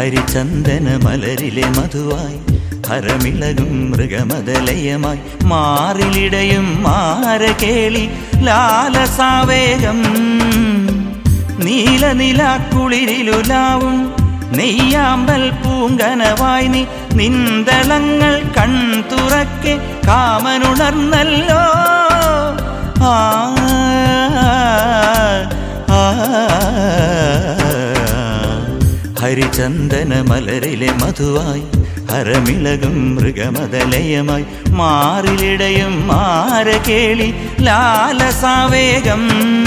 ഹരിചന്ദന മലരിലെ മധുവായി ഹരമിളകും മൃഗമതലയമായി മാറിലിടയും മാരകേളി ലാലസാവേഗം നീലനിലാക്കുളിരിലുലാവും നെയ്യാമ്പൽ പൂങ്കനവായി നീ നിന്തളങ്ങൾ കൺ തുറക്കെ കാമനുണർന്നല്ലോ ആ ആ, ഹരിചന്ദന മലരിലെ മധുവായി ഹരമിളകും മൃഗമതലയമായി മാറിലിടയും മാരകേളി ലാലസാവേഗം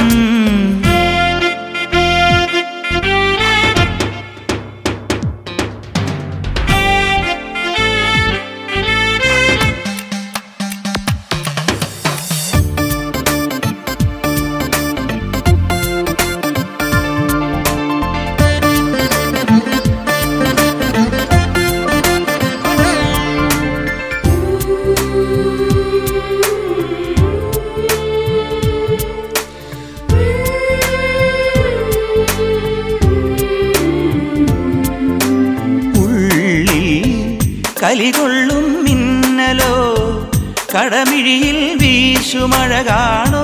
ഉള്ളിൽ കലികൊള്ളും മിന്നലോ കടമിഴിയിൽ വീശുമഴ കാണോ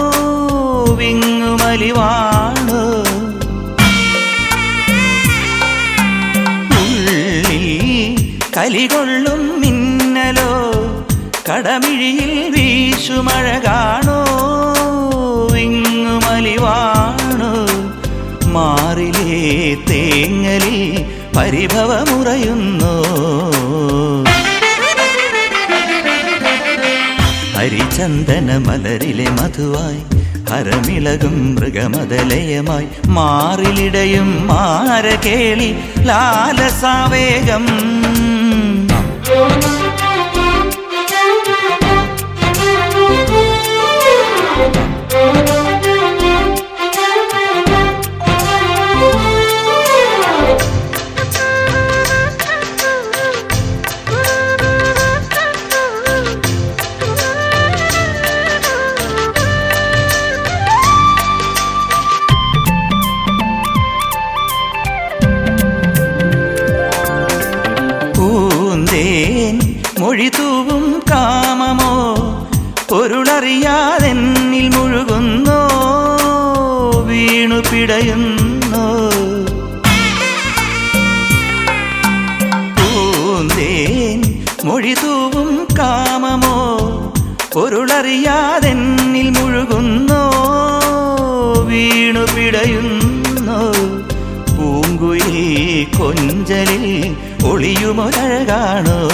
വിങ്ങുമലിവാണോ ഉള്ളിൽ കലികൊള്ളും മിന്നലോ കടമിഴിയിൽ വീശുമഴ കാണോ വിങ്ങുമലിവാണോ മാറിലേ തേങ്ങലിൽ പരിഭവമുറയുന്നു ഹരിചന്ദന മലരിലെ മധുവായി ഹരമിളകും മൃഗമതലയമായി മാറിലിടയും മാരകേളി ലാലസാവേഗം പൂന്തേൻ മൊഴി തൂവും കാമമോ പൊരുളറിയാതെന്നിൽ മുഴുകുന്നോ വീണു പിടയുന്നോ പൂന്തേൻ മൊഴി തൂവും കാമമോ പൊരുളറിയാതെന്നിൽ മുഴുകുന്നോ വീണു പിടയുന്നോ പൂങ്കുയിൽ കൊഞ്ചലിൽ ഒളിയുമൊരഴകാണോ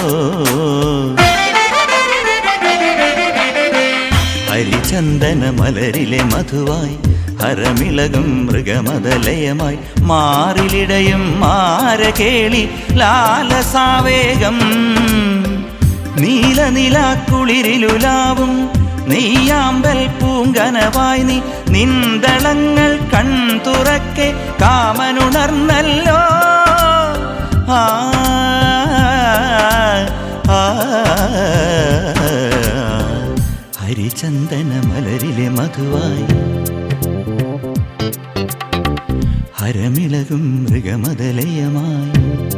ഹരിചന്ദന മലരിലെ മധുവായി ഹരമിളകും മൃഗമതലയമായി മാറിലിടയും മാരകേളി ലാലസാവേഗം നീലനിലാക്കുളിരിലുലാവും നെയ്യാമ്പൽ പൂങ്കനവായി നീ നിന്തളങ്ങൾ കൺ തുറക്കെ കാമനുണർന്നല്ലോ ആ ആ, ഹരിചന്ദന മലരിലെ മധുവായി ഹരമിളകും മൃഗമതലയമായി